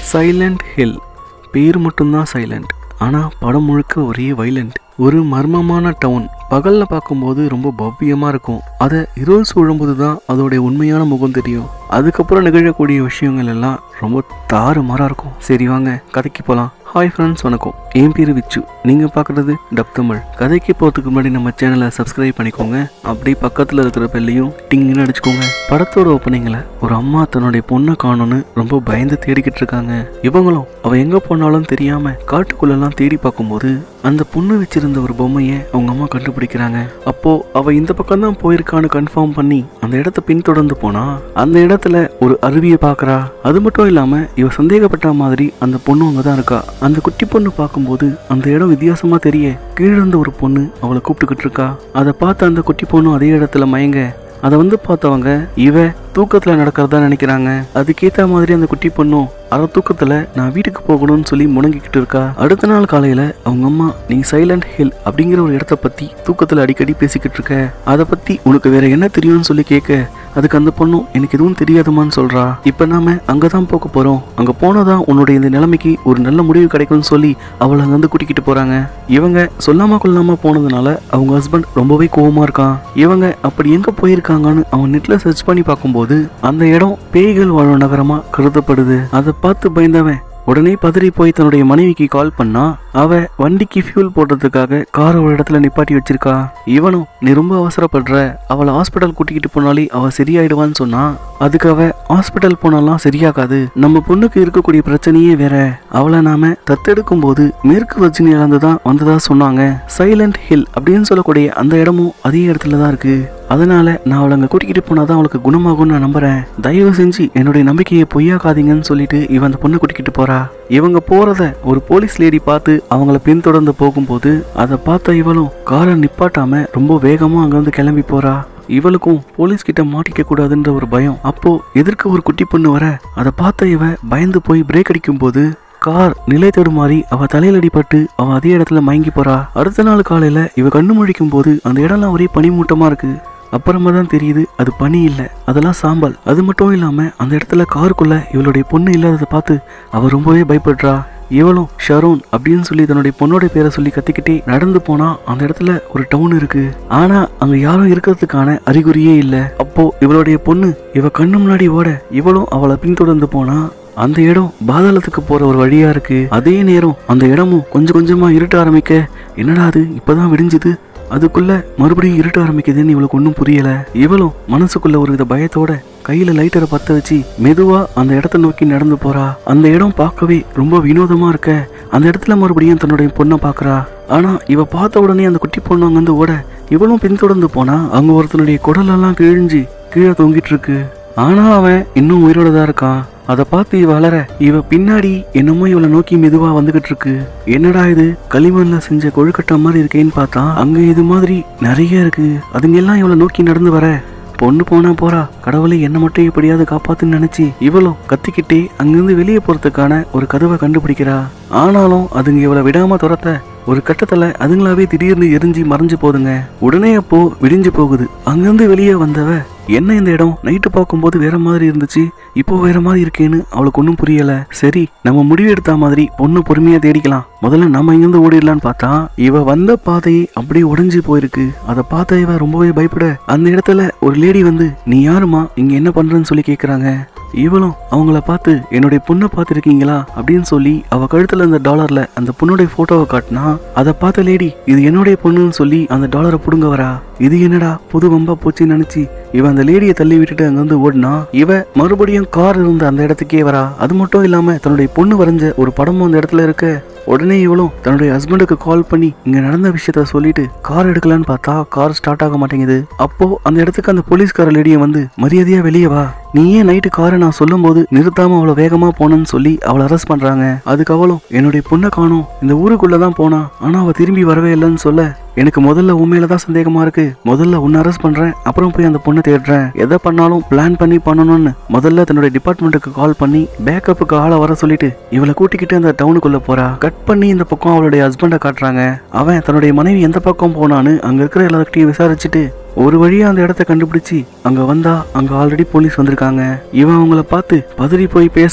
silent hill பேர் மட்டும்தான் silent ஆனால் படம் முழுக்க ஒரே வைலண்ட் ஒரு மர்மமான டவுன் பகலில் பார்க்கும்போது ரொம்ப பவ்யமாக இருக்கும் அதை இரவு சூழும்போது தான் அதோடைய உண்மையான முகம் தெரியும் அதுக்கப்புறம் நிகழக்கூடிய விஷயங்கள் எல்லாம் ரொம்ப தாறுமாறாக இருக்கும் சரி வாங்க கதைக்கு போகலாம் ஹாய் ஃப்ரெண்ட்ஸ் வணக்கம் என் பேர் விச்சு நீங்கள் பார்க்குறது டப் தமிழ் கதைக்கு போகிறதுக்கு முன்னாடி நம்ம சேனலை சப்ஸ்கிரைப் பண்ணிக்கோங்க அப்படியே பக்கத்தில் இருக்கிற பெல்லையும் டிங்குன்னு அடிச்சுக்கோங்க படத்தோட ஓப்பனிங்கில் ஒரு அம்மா தன்னுடைய பொண்ணை காணும்னு ரொம்ப பயந்து தேடிக்கிட்டு இருக்காங்க இவங்களும் அவள் எங்கே போனாலும் தெரியாமல் காட்டுக்குள்ளெல்லாம் தேடி பார்க்கும்போது அந்த பொண்ணு வச்சிருந்த ஒரு பொம்மையை அவங்க அம்மா கண்டுபிடிக்கிறாங்க அப்போ அவ இந்த பக்கம் தான் போயிருக்கான்னு கன்ஃபார்ம் பண்ணி அந்த இடத்த பின்தொடர்ந்து போனா அந்த இடத்துல ஒரு அருவியை பார்க்கறா அது மட்டும் இல்லாம இவ சந்தேகப்பட்ட மாதிரி அந்த பொண்ணு அங்கே தான் இருக்கா அந்த குட்டி பொண்ணு பார்க்கும்போது அந்த இடம் வித்தியாசமா தெரிய கீழே இருந்த ஒரு பொண்ணு அவளை கூப்பிட்டுக்கிட்டு இருக்கா அதை பார்த்து அந்த குட்டி பொண்ணு அதே இடத்துல மயங்க அதை வந்து பார்த்தவங்க இவ தூக்கத்துல நடக்கிறதா நினைக்கிறாங்க அதுக்கேத்த மாதிரி அந்த குட்டி பொண்ணும் அரை தூக்கத்துல நான் வீட்டுக்கு போகணும்னு சொல்லி முடங்கிக்கிட்டு இருக்கா அடுத்த நாள் காலையில அவங்க அம்மா நீ சைலண்ட் ஹில் அப்படிங்கிற ஒரு இடத்த பத்தி தூக்கத்துல அடிக்கடி பேசிக்கிட்டு இருக்க அதை பத்தி உனக்கு வேற என்ன தெரியும்னு சொல்லி கேட்க அதுக்கு அந்த பொண்ணும் எனக்கு எதுவும் தெரியாதுமான்னு சொல்றா இப்ப நாம அங்கதான் போக போறோம் அங்க போனதான் உன்னுடைய இந்த நிலைமைக்கு ஒரு நல்ல முடிவு கிடைக்கும்னு சொல்லி அவளை அங்க வந்து கூட்டிக்கிட்டு போறாங்க இவங்க சொல்லாம கொள்ளாம போனதுனால அவங்க ஹஸ்பண்ட் ரொம்பவே கோவமா இருக்கான் இவங்க அப்படி எங்க போயிருக்காங்கன்னு அவன் நெட்ல சர்ச் பண்ணி பார்க்கும்போது அந்த இடம் பேய்கள் வாழும் நகரமா கருதப்படுது அதை பார்த்து பயந்தவன் உடனே பதறி போய் தன்னுடைய மனைவிக்கு கால் பண்ணா அவ வண்டிக்கு ஃபியூல் போடுறதுக்காக காரை ஒரு இடத்துல நிப்பாட்டி வச்சிருக்கா இவனும் நீ ரொம்ப அவசரப்படுற அவளை ஹாஸ்பிட்டல் கூட்டிக்கிட்டு போனாலே அவ சரியாயிடுவான்னு சொன்னா அதுக்கு அவ ஹாஸ்பிட்டல் போனாலாம் சரியாகாது நம்ம பொண்ணுக்கு இருக்கக்கூடிய பிரச்சனையே வேற அவளை நாம தத்தெடுக்கும் போது மேற்கு வர்ஜினியால இருந்து தான் வந்ததா சொன்னாங்க சைலண்ட் ஹில் அப்படின்னு சொல்லக்கூடிய அந்த இடமும் அதே இடத்துல தான் இருக்கு அதனால நான் அவளை அங்கே கூட்டிகிட்டு போனாதான் அவளுக்கு குணமாகும்னு நான் நம்புறேன் தயவு செஞ்சு என்னுடைய நம்பிக்கையை பொய்யாக்காதீங்கன்னு சொல்லிட்டு இவன் அந்த பொண்ணை கூட்டிக்கிட்டு போறா இவங்க போறத ஒரு போலீஸ் லேடி பார்த்து அவங்கள பின்தொடர்ந்து போகும்போது அதை பார்த்த இவளும் காரை நிப்பாட்டாம ரொம்ப வேகமா அங்கிருந்து கிளம்பி போறா இவளுக்கும் போலீஸ் கிட்ட மாட்டிக்க கூடாதுன்ற ஒரு பயம் அப்போ எதிர்க்க ஒரு குட்டி பொண்ணு வர அதை பார்த்த இவ பயந்து போய் பிரேக் அடிக்கும் போது கார் நிலை தடுமாறி அவ தலையில அடிபட்டு அவ அதே இடத்துல மயங்கி போறா அடுத்த நாள் காலையில இவ கண்ணு முழிக்கும் போது அந்த இடம்லாம் ஒரே பனிமூட்டமா இருக்கு அப்புறமா தான் தெரியுது அது பனி இல்லை அதெல்லாம் சாம்பல் அது மட்டும் இல்லாம அந்த இடத்துல காருக்குள்ள இவளுடைய பொண்ணு இல்லாததை பார்த்து அவ ரொம்பவே பயப்படுறா இவளும் ஷரோன் அப்படின்னு சொல்லி தன்னுடைய பொண்ணோட பேரை சொல்லி கத்திக்கிட்டே நடந்து போனா அந்த இடத்துல ஒரு டவுன் இருக்கு ஆனா அங்க யாரும் இருக்கிறதுக்கான அறிகுறியே இல்ல அப்போ இவளுடைய பொண்ணு இவ கண்ணு முன்னாடி ஓட இவளும் அவளை பின்தொடர்ந்து போனா அந்த இடம் பாதாளத்துக்கு போற ஒரு வழியா இருக்கு அதே நேரம் அந்த இடமும் கொஞ்சம் கொஞ்சமா இருட்ட ஆரம்பிக்க என்னடா அது இப்பதான் விடிஞ்சுது அதுக்குள்ள மறுபடியும் இருட்ட ஆரம்பிக்குதுன்னு இவளுக்கு ஒன்றும் புரியல இவளும் மனசுக்குள்ள ஒரு வித பயத்தோட கையில லைட்டரை பத்த வச்சு மெதுவா அந்த இடத்த நோக்கி நடந்து போறா அந்த இடம் பார்க்கவே ரொம்ப வினோதமா இருக்க அந்த இடத்துல மறுபடியும் தன்னுடைய பொண்ணை பார்க்கறா ஆனா இவ பார்த்த உடனே அந்த குட்டி பொண்ணு அங்கிருந்து ஓட இவளும் பின்தொடர்ந்து போனா அங்க ஒருத்தனுடைய குடலெல்லாம் கிழிஞ்சு கீழே தொங்கிட்டு இருக்கு ஆனா அவன் இன்னும் உயிரோட தான் இருக்கான் அதை பார்த்து இவ வளர இவ பின்னாடி என்னமோ இவளை நோக்கி மெதுவா வந்துகிட்டு இருக்கு என்னடா இது களிமண்ல செஞ்ச கொழுக்கட்டை மாதிரி இருக்கேன்னு பார்த்தா அங்க இது மாதிரி நிறைய இருக்கு அதுங்க எல்லாம் இவளை நோக்கி நடந்து வர பொண்ணு போனா போறா கடவுளை என்ன மட்டும் எப்படியாவது காப்பாத்துன்னு நினைச்சு இவளும் கத்திக்கிட்டே அங்கிருந்து வெளியே போறதுக்கான ஒரு கதவை கண்டுபிடிக்கிறா ஆனாலும் அதுங்க இவளை விடாம துரத்த ஒரு கட்டத்துல அதுங்களாவே திடீர்னு எரிஞ்சு மறைஞ்சு போதுங்க உடனே அப்போ விடிஞ்சு போகுது அங்கிருந்து வெளியே வந்தவ என்ன இந்த இடம் நைட்டு பார்க்கும்போது வேற மாதிரி இருந்துச்சு இப்போ வேற மாதிரி இருக்கேன்னு அவளுக்கு ஒன்றும் புரியல சரி நம்ம முடிவு எடுத்த மாதிரி பொண்ணு பொறுமையா தேடிக்கலாம் முதல்ல நம்ம இங்கிருந்து ஓடிடலான்னு பார்த்தா இவ வந்த பாதையை அப்படியே உடைஞ்சு போயிருக்கு அதை பார்த்த இவ ரொம்பவே பயப்பட அந்த இடத்துல ஒரு லேடி வந்து நீ யாருமா இங்க என்ன பண்றன்னு சொல்லி கேக்குறாங்க இவளும் அவங்கள பார்த்து என்னுடைய பொண்ணை பார்த்துருக்கீங்களா அப்படின்னு சொல்லி அவ கழுத்துல இருந்த டாலர்ல அந்த பொண்ணுடைய போட்டோவை காட்டினா அதை பார்த்த லேடி இது என்னுடைய பொண்ணுன்னு சொல்லி அந்த டாலரை புடுங்க வரா இது என்னடா புது வம்பா போச்சுன்னு நினைச்சு இவ அந்த லேடியை தள்ளி விட்டுட்டு அங்கிருந்து ஓடினா இவ மறுபடியும் கார் இருந்த அந்த இடத்துக்கே வரா அது மட்டும் இல்லாம தன்னுடைய பொண்ணு வரைஞ்ச ஒரு படமும் அந்த இடத்துல இருக்க உடனே இவளும் தன்னுடைய ஹஸ்பண்டுக்கு கால் பண்ணி இங்க நடந்த விஷயத்த சொல்லிட்டு கார் எடுக்கலான்னு பார்த்தா கார் ஸ்டார்ட் ஆக மாட்டேங்குது அப்போ அந்த இடத்துக்கு அந்த போலீஸ்கார லேடியை வந்து மரியாதையா வெளியே வா நீ ஏன் நைட்டு காரை நான் சொல்லும் போது நிறுத்தாம அவளை வேகமா போனேன்னு சொல்லி அவளை அரெஸ்ட் பண்றாங்க அதுக்கு அவளும் என்னுடைய பொண்ணை காணோம் இந்த ஊருக்குள்ளதான் போனா ஆனா அவ திரும்பி வரவே இல்லைன்னு சொல்ல எனக்கு முதல்ல உண்மையில தான் சந்தேகமா இருக்கு முதல்ல உன்னை அரெஸ்ட் பண்றேன் அப்புறம் போய் அந்த பொண்ணை தேடுறேன் எதை பண்ணாலும் பிளான் பண்ணி பண்ணணும்னு முதல்ல தன்னுடைய டிபார்ட்மெண்ட்டுக்கு கால் பண்ணி பேக்கப்புக்கு ஆளை வர சொல்லிட்டு இவளை கூட்டிக்கிட்டு அந்த டவுனுக்குள்ள போறா கட் பண்ணி இந்த பக்கம் அவளுடைய ஹஸ்பண்டை காட்டுறாங்க அவன் தன்னுடைய மனைவி எந்த பக்கம் போனான்னு அங்க இருக்கிற எல்லார்கிட்டையும் விசாரிச்சுட்டு ஒரு வழியா அந்த இடத்த கண்டுபிடிச்சு அங்க வந்தா அங்க ஆல்ரெடி போலீஸ் வந்திருக்காங்க இவன் அவங்கள பார்த்து பதறி போய் பேச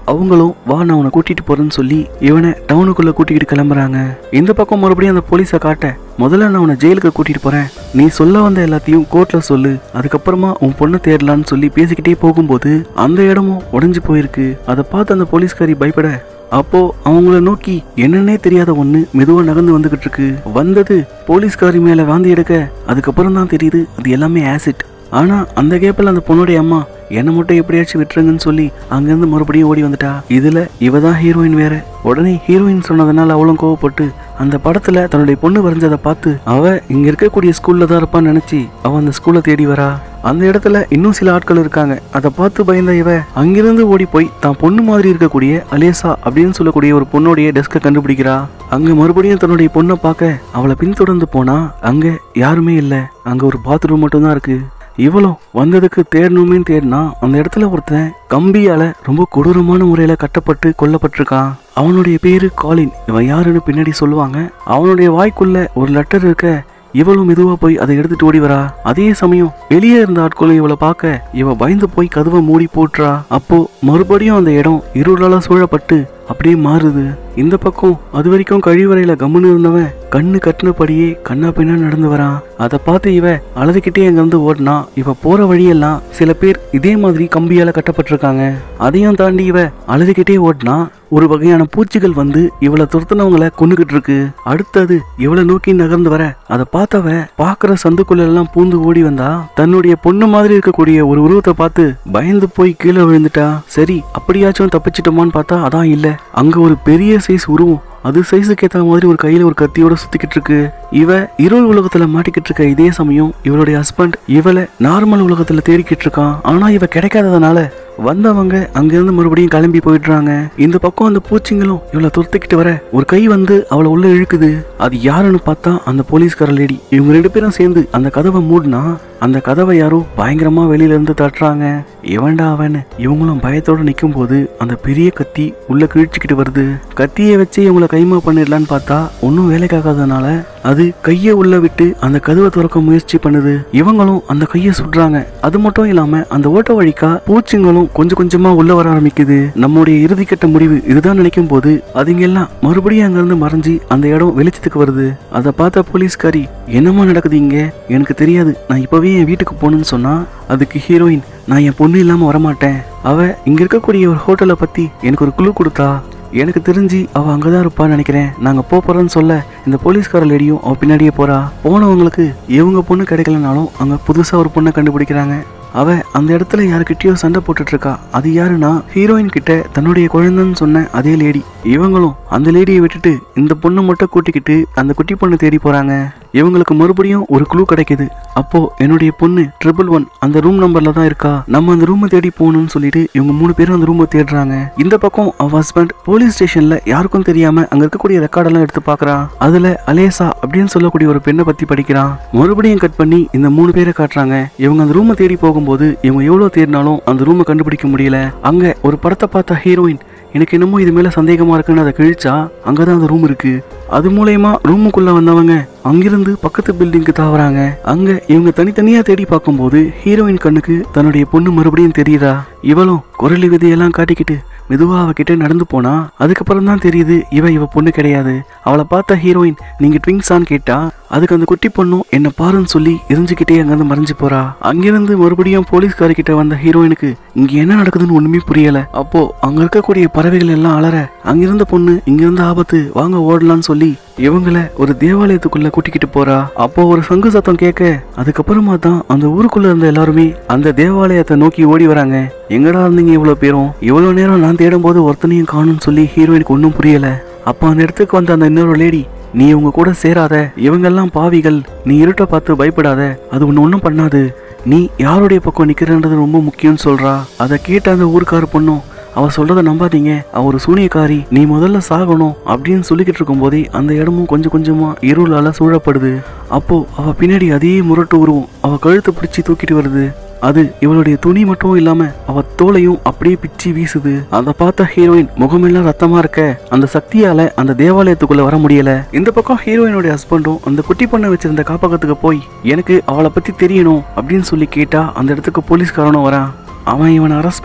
அவங்களும் வா நான் உன்னை கூட்டிட்டு போறேன்னு சொல்லி இவனை டவுனுக்குள்ள கூட்டிக்கிட்டு கிளம்புறாங்க இந்த பக்கம் மறுபடியும் அந்த போலீஸை காட்ட முதல்ல நான் உன்னை ஜெயிலுக்கு கூட்டிட்டு போறேன் நீ சொல்ல வந்த எல்லாத்தையும் கோர்ட்ல சொல்லு அதுக்கப்புறமா உன் பொண்ணை தேடலான்னு சொல்லி பேசிக்கிட்டே போகும்போது அந்த இடமும் உடைஞ்சு போயிருக்கு அதை பார்த்து அந்த போலீஸ்காரி பயப்பட அப்போ அவங்கள நோக்கி என்னன்னே தெரியாத ஒண்ணு மெதுவா நகர்ந்து வந்துகிட்டு இருக்கு வந்தது போலீஸ்காரி மேல வாந்தி எடுக்க அதுக்கப்புறம் தான் தெரியுது அது எல்லாமே ஆசிட் ஆனா அந்த கேப்பில் அந்த பொண்ணுடைய அம்மா என்னை மட்டும் எப்படியாச்சும் விட்டுருங்கன்னு சொல்லி அங்கேருந்து மறுபடியும் ஓடி வந்துட்டா இதுல இவ தான் ஹீரோயின் வேற உடனே ஹீரோயின் சொன்னதுனால அவளும் கோவப்பட்டு அந்த படத்துல தன்னுடைய பொண்ணு வரைஞ்சதை பார்த்து அவ இங்க இருக்கக்கூடிய ஸ்கூல்ல தான் இருப்பான்னு நினைச்சு அவ அந்த ஸ்கூல்ல தேடி வரா அந்த இடத்துல இன்னும் சில ஆட்கள் இருக்காங்க அதை பார்த்து பயந்த இவ அங்கிருந்து ஓடி போய் தான் பொண்ணு மாதிரி இருக்கக்கூடிய அலேசா அப்படின்னு சொல்லக்கூடிய ஒரு பொண்ணுடைய டெஸ்கை கண்டுபிடிக்கிறா அங்க மறுபடியும் தன்னுடைய பொண்ணை பார்க்க அவளை பின்தொடர்ந்து போனா அங்க யாருமே இல்ல அங்க ஒரு பாத்ரூம் மட்டும்தான் இருக்கு இவளும் வந்ததுக்கு தேடணுமே தேடினா அந்த இடத்துல ஒருத்தன் கம்பியால ரொம்ப கொடூரமான முறையில கட்டப்பட்டு கொல்லப்பட்டிருக்கான் அவனுடைய பேரு காலின் இவன் யாருன்னு பின்னாடி சொல்லுவாங்க அவனுடைய வாய்க்குள்ள ஒரு லெட்டர் இருக்க இவளும் மெதுவா போய் அதை எடுத்துட்டு ஓடி வரா அதே சமயம் வெளியே இருந்த ஆட்களும் இவளை பார்க்க இவ பயந்து போய் கதவை மூடி போட்டுறா அப்போ மறுபடியும் அந்த இடம் இருளால சூழப்பட்டு அப்படியே மாறுது இந்த பக்கம் அது வரைக்கும் கழிவறையில கம்முன்னு இருந்தவன் கண்ணு கட்டினபடியே கண்ணா பின்னா நடந்து வரான் அதை பார்த்து இவ அழுதுகிட்டே அங்கிருந்து ஓடினா இவ போற வழியெல்லாம் சில பேர் இதே மாதிரி கம்பியால கட்டப்பட்டிருக்காங்க அதையும் தாண்டி இவ அழுதுகிட்டே ஓடினா ஒரு வகையான பூச்சிகள் வந்து இவளை துரத்துனவங்கள கொண்டுகிட்டு இருக்கு அடுத்தது இவளை நோக்கி நகர்ந்து வர அதை பார்த்தவ பாக்குற சந்துக்குள்ள எல்லாம் பூந்து ஓடி வந்தா தன்னுடைய பொண்ணு மாதிரி இருக்கக்கூடிய ஒரு உருவத்தை பார்த்து பயந்து போய் கீழே விழுந்துட்டா சரி அப்படியாச்சும் தப்பிச்சிட்டோமான்னு பார்த்தா அதான் இல்ல அங்க ஒரு பெரிய சைஸ் உருவம் அது சைஸுக்கு ஏத்த மாதிரி ஒரு கையில ஒரு கத்தியோட சுத்திக்கிட்டு இருக்கு இவ இருள் உலகத்துல மாட்டிக்கிட்டு இருக்க இதே சமயம் இவளுடைய ஹஸ்பண்ட் இவளை நார்மல் உலகத்துல தேடிக்கிட்டு இருக்கான் ஆனா இவ கிடைக்காததுனால வந்தவங்க அங்கிருந்து மறுபடியும் கிளம்பி போயிடுறாங்க இந்த பக்கம் அந்த பூச்சிங்களும் இவளை துரத்திக்கிட்டு வர ஒரு கை வந்து அவளை உள்ள இழுக்குது அது யாருன்னு பார்த்தா அந்த போலீஸ்கார லேடி இவங்க ரெண்டு பேரும் சேர்ந்து அந்த கதவை மூடினா அந்த கதவை யாரோ பயங்கரமா வெளியில இருந்து தட்டுறாங்க எவன்டா அவன் இவங்களும் பயத்தோட நிற்கும் போது அந்த பெரிய கத்தி உள்ள கிழிச்சுக்கிட்டு வருது கத்தியை வச்சு இவங்கள கைமா பண்ணிடலான்னு பார்த்தா ஒன்றும் வேலைக்காகாதனால அது கையை உள்ள விட்டு அந்த கதவை திறக்க முயற்சி பண்ணுது இவங்களும் அந்த கையை சுடுறாங்க அது மட்டும் இல்லாம அந்த ஓட்ட வழிக்கா பூச்சிங்களும் கொஞ்சம் கொஞ்சமா உள்ள வர ஆரம்பிக்குது நம்முடைய இறுதிக்கட்ட முடிவு இதுதான் நினைக்கும் போது அதுங்க எல்லாம் மறுபடியும் அங்கிருந்து மறைஞ்சு அந்த இடம் வெளிச்சத்துக்கு வருது அதை பார்த்த போலீஸ்காரி என்னமா நடக்குது இங்க எனக்கு தெரியாது நான் இப்பவே என் வீட்டுக்கு போகணும்னு சொன்னா அதுக்கு ஹீரோயின் நான் என் பொண்ணு இல்லாம வரமாட்டேன் அவ இங்க இருக்கக்கூடிய ஒரு ஹோட்டலை பத்தி எனக்கு ஒரு குழு கொடுத்தா எனக்கு தெரிஞ்சு அவ அங்கதான் இருப்பான்னு நினைக்கிறேன் நாங்க போப் போறோம்னு சொல்ல இந்த போலீஸ்கார லேடியும் அவ பின்னாடியே போறா போனவங்களுக்கு இவங்க பொண்ணு கிடைக்கலனாலும் அங்க புதுசா ஒரு பொண்ணை கண்டுபிடிக்கிறாங்க அவ அந்த இடத்துல யாருக்கிட்டயோ சண்டை போட்டுட்டு இருக்கா அது யாருன்னா ஹீரோயின் கிட்ட தன்னுடைய குழந்தைன்னு சொன்ன அதே லேடி இவங்களும் அந்த லேடியை விட்டுட்டு இந்த பொண்ணு மட்டும் கூட்டிக்கிட்டு அந்த குட்டி பொண்ணு தேடி போறாங்க இவங்களுக்கு மறுபடியும் ஒரு க்ளூ கிடைக்குது அப்போ என்னுடைய பொண்ணு ட்ரிபிள் ஒன் அந்த ரூம் நம்பர்ல தான் இருக்கா நம்ம அந்த ரூமை தேடி போகணும்னு சொல்லிட்டு இவங்க மூணு பேரும் அந்த ரூமை தேடுறாங்க இந்த பக்கம் அவ ஹஸ்பண்ட் போலீஸ் ஸ்டேஷன்ல யாருக்கும் தெரியாம அங்க இருக்கக்கூடிய ரெக்கார்டெல்லாம் எடுத்து பார்க்கறான் அதுல அலேசா அப்படின்னு சொல்லக்கூடிய ஒரு பெண்ணை பத்தி படிக்கிறான் மறுபடியும் கட் பண்ணி இந்த மூணு பேரை காட்டுறாங்க இவங்க அந்த ரூமை தேடி போகும்போது இவங்க எவ்வளவு தேடினாலும் அந்த ரூமை கண்டுபிடிக்க முடியல அங்க ஒரு படத்தை பார்த்த ஹீரோயின் எனக்கு என்னமோ இது மேல சந்தேகமா இருக்குன்னு அதை கிழிச்சா அங்கதான் அந்த ரூம் இருக்கு அது மூலயமா ரூமுக்குள்ள வந்தவங்க அங்கிருந்து பக்கத்து பில்டிங்க்கு தாவறாங்க அங்க இவங்க தனித்தனியா தேடி பார்க்கும்போது ஹீரோயின் கண்ணுக்கு தன்னுடைய பொண்ணு மறுபடியும் தெரியுதா இவளும் குரலி விதையெல்லாம் காட்டிக்கிட்டு மெதுவா அவகிட்ட நடந்து போனா அதுக்கப்புறம் தான் தெரியுது இவ இவ பொண்ணு கிடையாது அவளை பார்த்த ஹீரோயின் நீங்க ட்விங்ஸான்னு கேட்டா அதுக்கு அந்த குட்டி பொண்ணும் என்ன பாருன்னு சொல்லி எரிஞ்சுக்கிட்டே அங்கிருந்து மறைஞ்சு போறா அங்கிருந்து மறுபடியும் போலீஸ்காரி கிட்ட வந்த ஹீரோயினுக்கு இங்க என்ன நடக்குதுன்னு ஒண்ணுமே புரியல அப்போ அங்க இருக்கக்கூடிய பறவைகள் எல்லாம் அலற அங்கிருந்த பொண்ணு இங்கிருந்த ஆபத்து வாங்க ஓடலாம்னு சொல்லி இவங்கள ஒரு தேவாலயத்துக்குள்ள கூட்டிக்கிட்டு போறா அப்போ ஒரு சங்கு சத்தம் கேட்க அதுக்கப்புறமா தான் அந்த ஊருக்குள்ள இருந்த எல்லாருமே அந்த தேவாலயத்தை நோக்கி ஓடி வராங்க எங்கடா இருந்தீங்க இவ்வளவு பேரும் இவ்வளவு நேரம் நான் தேடும் போது ஒருத்தனையும் காணும்னு சொல்லி ஹீரோயினுக்கு ஒன்றும் புரியல அப்போ அந்த இடத்துக்கு வந்த அந்த இன்னொரு லேடி நீ இவங்க கூட சேராத இவங்கெல்லாம் பாவிகள் நீ இருட்ட பார்த்து பயப்படாத அது ஒன்று ஒன்றும் பண்ணாது நீ யாருடைய பக்கம் நிக்கிறன்றது ரொம்ப முக்கியம்னு சொல்றா அதை கேட்ட அந்த ஊருக்கார பொண்ணும் அவ சொல்றத நம்பாதீங்க அவ ஒரு சூனியக்காரி நீ முதல்ல சாகணும் அப்படின்னு சொல்லிக்கிட்டு இருக்கும்போதே அந்த இடமும் கொஞ்சம் கொஞ்சமா இருளால சூழப்படுது அப்போ அவ பின்னாடி அதே முரட்டு உருவம் அவ கழுத்தை பிடிச்சி தூக்கிட்டு வருது அது இவளுடைய துணி மட்டும் இல்லாம அவ தோலையும் அப்படியே பிச்சு வீசுது அதை பார்த்த ஹீரோயின் முகமெல்லாம் ரத்தமா இருக்க அந்த சக்தியால அந்த தேவாலயத்துக்குள்ள வர முடியல இந்த பக்கம் ஹீரோயினுடைய ஹஸ்பண்டும் அந்த குட்டி பொண்ணை வச்சிருந்த காப்பகத்துக்கு போய் எனக்கு அவளை பத்தி தெரியணும் அப்படின்னு சொல்லி கேட்டா அந்த இடத்துக்கு போலீஸ்காரனும் வரான் அவன் இவனை அரெஸ்ட் பண்ணி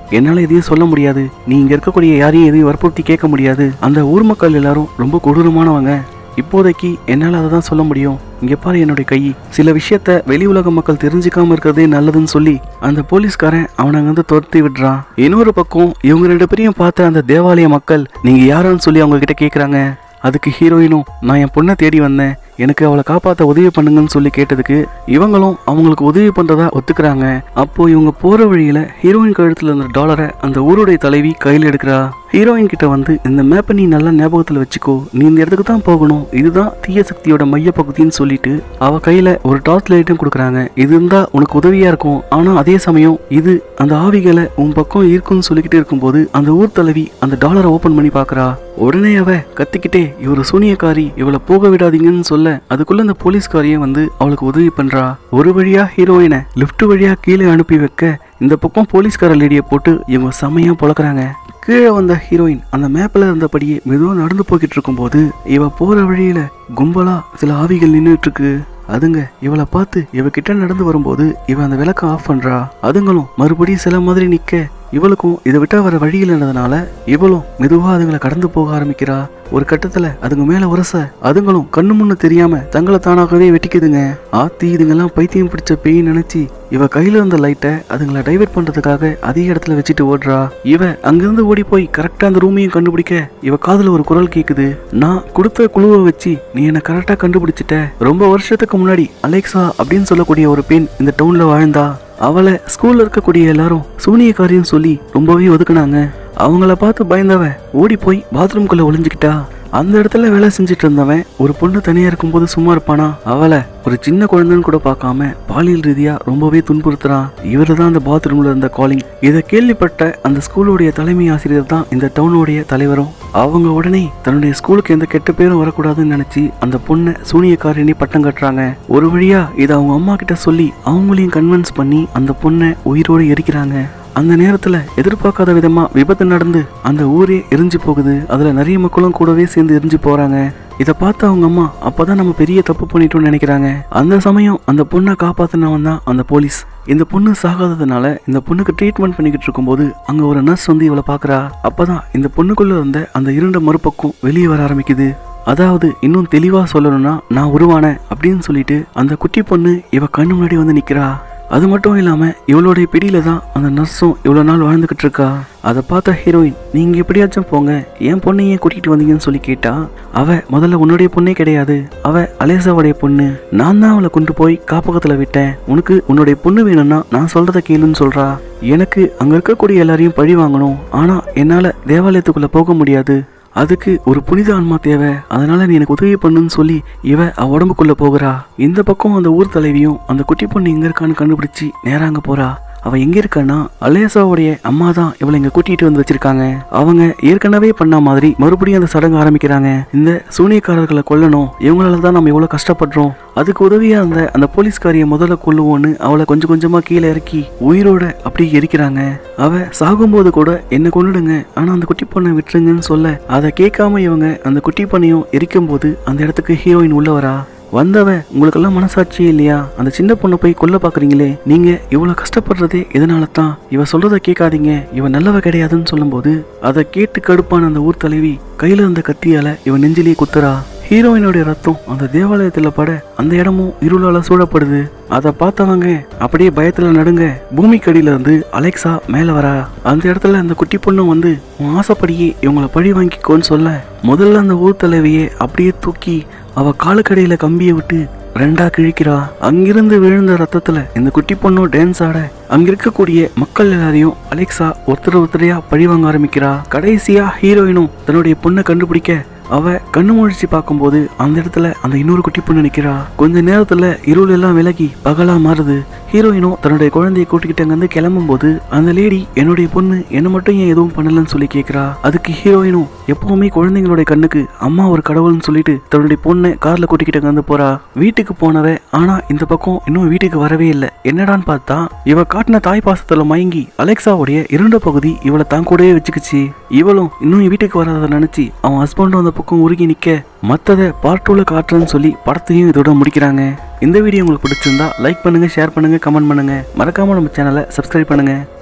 என்னால எதையும் சொல்ல முடியாது நீ இங்க இருக்கக்கூடிய யாரையும் எதையும் வற்புறுத்தி கேட்க முடியாது அந்த ஊர் மக்கள் எல்லாரும் ரொம்ப கொடூரமானவங்க இப்போதைக்கு என்னால் அதை தான் சொல்ல முடியும் இங்கே பாரு என்னுடைய கை சில விஷயத்த வெளி உலக மக்கள் தெரிஞ்சுக்காம இருக்கிறதே நல்லதுன்னு சொல்லி அந்த போலீஸ்காரன் அவனை அங்கிருந்து துரத்தி விடுறான் இன்னொரு பக்கம் இவங்க ரெண்டு பேரையும் பார்த்த அந்த தேவாலய மக்கள் நீங்க யாருன்னு சொல்லி அவங்க கிட்ட கேட்குறாங்க அதுக்கு ஹீரோயினும் நான் என் பொண்ணை தேடி வந்தேன் எனக்கு அவளை காப்பாற்ற உதவி பண்ணுங்கன்னு சொல்லி கேட்டதுக்கு இவங்களும் அவங்களுக்கு உதவி பண்றதா ஒத்துக்கிறாங்க அப்போ இவங்க போற வழியில ஹீரோயின் கழுத்துல இருந்த டாலரை அந்த ஊருடைய தலைவி கையில் எடுக்கிறா ஹீரோயின் கிட்ட வந்து இந்த மேப்பை நீ நல்லா ஞாபகத்துல வச்சுக்கோ நீ இந்த இடத்துக்கு தான் போகணும் இதுதான் தீய சக்தியோட மைய பகுதின்னு சொல்லிட்டு அவ கையில ஒரு டார்ச் லைட்டும் கொடுக்குறாங்க இது இருந்தா உனக்கு உதவியா இருக்கும் ஆனா அதே சமயம் இது அந்த ஆவிகளை உன் பக்கம் இருக்கும்னு சொல்லிக்கிட்டு இருக்கும்போது அந்த ஊர் தலைவி அந்த டாலரை ஓபன் பண்ணி பார்க்கறா உடனே அவ கத்திக்கிட்டே இவர் சூனியக்காரி இவளை போக விடாதீங்கன்னு சொல்ல அதுக்குள்ள அந்த போலீஸ்காரியே வந்து அவளுக்கு உதவி பண்றா ஒரு வழியா ஹீரோயினை லிஃப்ட் வழியா கீழே அனுப்பி வைக்க இந்த பக்கம் போலீஸ்கார லேடியை போட்டு இவங்க செமையா பொழக்கிறாங்க கீழே வந்த ஹீரோயின் அந்த மேப்ல இருந்தபடியே மெதுவாக நடந்து போய்கிட்டு இருக்கும்போது இவ போற வழியில கும்பலா சில ஆவிகள் நின்றுட்டு இருக்கு அதுங்க இவளை பார்த்து இவ கிட்ட நடந்து வரும்போது இவ அந்த விளக்க ஆஃப் பண்றா அதுங்களும் மறுபடியும் சில மாதிரி நிக்க இவளுக்கும் இதை விட்டா வர வழி இல்லைன்றதுனால இவளும் மெதுவா அதுங்களை கடந்து போக ஆரம்பிக்கிறா ஒரு கட்டத்துல அதுங்க மேல உரச அதுங்களும் கண்ணு முன்னு தெரியாம தங்களை தானாகவே வெட்டிக்குதுங்க ஆத்தி இதுங்கெல்லாம் பைத்தியம் பிடிச்ச பேய் நினைச்சு இவ கையில இருந்த லைட்டை அதுங்களை டைவர்ட் பண்றதுக்காக அதே இடத்துல வச்சுட்டு ஓடுறா இவ அங்கிருந்து ஓடி போய் கரெக்டா அந்த ரூமையும் கண்டுபிடிக்க இவ காதுல ஒரு குரல் கேக்குது நான் கொடுத்த குழுவை வச்சு நீ என்ன கரெக்டா கண்டுபிடிச்சிட்ட ரொம்ப வருஷத்துக்கு முன்னாடி அலெக்சா அப்படின்னு சொல்லக்கூடிய ஒரு பெண் இந்த டவுன்ல வாழ்ந்தா அவளை ஸ்கூல்ல இருக்கக்கூடிய எல்லாரும் சூனியக்காரின்னு சொல்லி ரொம்பவே ஒதுக்குனாங்க அவங்கள பார்த்து பயந்தவ ஓடி போய் பாத்ரூம்குள்ள ஒளிஞ்சுக்கிட்டா அந்த இடத்துல வேலை செஞ்சுட்டு இருந்தவன் ஒரு பொண்ணு தனியா இருக்கும்போது சும்மா இருப்பானா அவளை ஒரு சின்ன குழந்தைன்னு கூட பார்க்காம பாலியல் ரீதியா ரொம்பவே துன்புறுத்துறான் இவரு தான் அந்த பாத்ரூம்ல இருந்த காலிங் இதை கேள்விப்பட்ட அந்த ஸ்கூலுடைய தலைமை ஆசிரியர் தான் இந்த டவுனுடைய தலைவரும் அவங்க உடனே தன்னுடைய ஸ்கூலுக்கு எந்த கெட்ட பேரும் வரக்கூடாதுன்னு நினைச்சு அந்த பொண்ணை சூனியக்காரினி பட்டம் கட்டுறாங்க ஒரு வழியா இதை அவங்க அம்மா கிட்ட சொல்லி அவங்களையும் கன்வின்ஸ் பண்ணி அந்த பொண்ணை உயிரோடு எரிக்கிறாங்க அந்த நேரத்துல எதிர்பார்க்காத விதமா விபத்து நடந்து அந்த ஊரே எரிஞ்சு போகுது அதுல நிறைய மக்களும் கூடவே சேர்ந்து எரிஞ்சு போறாங்க இதை பார்த்த அவங்க அம்மா அப்பதான் நம்ம பெரிய தப்பு பண்ணிட்டோம்னு நினைக்கிறாங்க அந்த சமயம் அந்த பொண்ணை காப்பாத்தினவன் தான் அந்த போலீஸ் இந்த பொண்ணு சாகாததுனால இந்த பொண்ணுக்கு ட்ரீட்மெண்ட் பண்ணிக்கிட்டு இருக்கும்போது அங்க ஒரு நர்ஸ் வந்து இவளை பாக்குறா அப்பதான் இந்த பொண்ணுக்குள்ள இருந்த அந்த இருண்ட மறுபக்கம் வெளியே வர ஆரம்பிக்குது அதாவது இன்னும் தெளிவா சொல்லணும்னா நான் உருவானேன் அப்படின்னு சொல்லிட்டு அந்த குட்டி பொண்ணு இவ கண்ணு முன்னாடி வந்து நிக்கிறா அது மட்டும் இல்லாம இவளுடைய பிடியில தான் அந்த நர்ஸும் இவ்வளவு நாள் வாழ்ந்துகிட்டு இருக்கா அதை பார்த்த ஹீரோயின் நீங்க எப்படியாச்சும் போங்க என் பொண்ணை ஏன் கூட்டிகிட்டு வந்தீங்கன்னு சொல்லி கேட்டா அவ முதல்ல உன்னுடைய பொண்ணே கிடையாது அவ அலேசாவுடைய பொண்ணு நான் தான் அவளை கொண்டு போய் காப்பகத்துல விட்டேன் உனக்கு உன்னுடைய பொண்ணு வேணும்னா நான் சொல்றத கேளுன்னு சொல்றா எனக்கு அங்க இருக்கக்கூடிய எல்லாரையும் பழி வாங்கணும் ஆனா என்னால தேவாலயத்துக்குள்ள போக முடியாது அதுக்கு ஒரு புனித ஆன்மா தேவை அதனால நீ எனக்கு உதவி பண்ணுன்னு சொல்லி இவ அவ உடம்புக்குள்ள போகிறா இந்த பக்கம் அந்த ஊர் தலைவியும் அந்த குட்டி பொண்ணு எங்க இருக்கான்னு கண்டுபிடிச்சு நேரா அங்க போறா அவ எங்க இருக்கான்னா அலேசாவுடைய அம்மா தான் இவளை இங்க கூட்டிட்டு வந்து வச்சிருக்காங்க அவங்க ஏற்கனவே பண்ண மாதிரி மறுபடியும் அந்த சடங்கு ஆரம்பிக்கிறாங்க இந்த சூனியக்காரர்களை கொல்லணும் இவங்களால தான் நம்ம இவ்வளவு கஷ்டப்படுறோம் அதுக்கு உதவியா இருந்த அந்த போலீஸ்காரியை முதல்ல கொல்லுவோன்னு அவளை கொஞ்சம் கொஞ்சமா கீழே இறக்கி உயிரோட அப்படியே எரிக்கிறாங்க அவ சாகும்போது கூட என்ன கொன்னுடுங்க ஆனா அந்த குட்டி பொண்ணை விட்டுருங்கன்னு சொல்ல அதை கேட்காம இவங்க அந்த குட்டி பொண்ணையும் எரிக்கும் போது அந்த இடத்துக்கு ஹீரோயின் உள்ள வரா வந்தவன் உங்களுக்கெல்லாம் மனசாட்சியே இல்லையா அந்த சின்ன பொண்ணை போய் கொல்ல பாக்குறீங்களே நீங்க இவ்வளவு கஷ்டப்படுறதே இதனால தான் இவ சொல்றத கேட்காதீங்க இவ நல்லவ கிடையாதுன்னு சொல்லும்போது அதை கேட்டு கடுப்பான அந்த ஊர் தலைவி கையில இருந்த கத்தியால இவன் நெஞ்சிலேயே குத்துறா ஹீரோயினுடைய ரத்தம் அந்த தேவாலயத்துல பட அந்த இடமும் இருளால சூழப்படுது அதை பார்த்தவங்க அப்படியே பயத்துல நடுங்க பூமிக்கடியில இருந்து அலெக்சா மேல வரா அந்த இடத்துல அந்த குட்டி பொண்ணும் வந்து உன் ஆசைப்படியே இவங்கள பழி வாங்கிக்கோன்னு சொல்ல முதல்ல அந்த ஊர் தலைவியை அப்படியே தூக்கி அவ காலுக்கடையில கம்பியை விட்டு ரெண்டா கிழிக்கிறா அங்கிருந்து விழுந்த ரத்தத்துல இந்த குட்டி பொண்ணும் டான்ஸ் ஆட அங்க இருக்கக்கூடிய மக்கள் எல்லாரையும் அலெக்சா ஒருத்தர் ஒருத்தரையா பழி வாங்க ஆரம்பிக்கிறா கடைசியா ஹீரோயினும் தன்னுடைய பொண்ணை கண்டுபிடிக்க அவ கண்ணு முழிச்சு பார்க்கும்போது அந்த இடத்துல அந்த இன்னொரு குட்டி பொண்ணு நிக்கிறா கொஞ்ச நேரத்துல இருள் எல்லாம் விலகி பகலா மாறுது ஹீரோயினும் தன்னுடைய குழந்தையை கூட்டிக்கிட்டு அங்கிருந்து கிளம்பும் போது அந்த லேடி என்னுடைய பொண்ணு என்ன மட்டும் ஏன் எதுவும் பண்ணலன்னு சொல்லி கேக்குறா அதுக்கு ஹீரோயினும் எப்பவுமே குழந்தைங்களுடைய கண்ணுக்கு அம்மா ஒரு கடவுள்னு சொல்லிட்டு தன்னுடைய பொண்ணை கார்ல கூட்டிக்கிட்டு அங்கிருந்து போறா வீட்டுக்கு போனவ ஆனா இந்த பக்கம் இன்னும் வீட்டுக்கு வரவே இல்லை என்னடான்னு பார்த்தா இவ காட்டின தாய் பாசத்துல மயங்கி அலெக்சாவுடைய இருண்ட பகுதி இவளை தான் கூடவே வச்சுக்கிச்சு இவளும் இன்னும் வீட்டுக்கு வராத நினைச்சு அவன் ஹஸ்பண்டும் அந்த பக்கம் உருகி நிக்க மத்தத பார்ட் டூல காட்டுறேன்னு சொல்லி படத்தையும் இதோட முடிக்கிறாங்க இந்த வீடியோ உங்களுக்கு பிடிச்சிருந்தா லைக் பண்ணுங்க ஷேர் பண்ணுங்க கமெண்ட் பண்ணுங்க மறக்காம நம்ம சேனலை சப்ஸ்கிரைப் பண்ணுங்க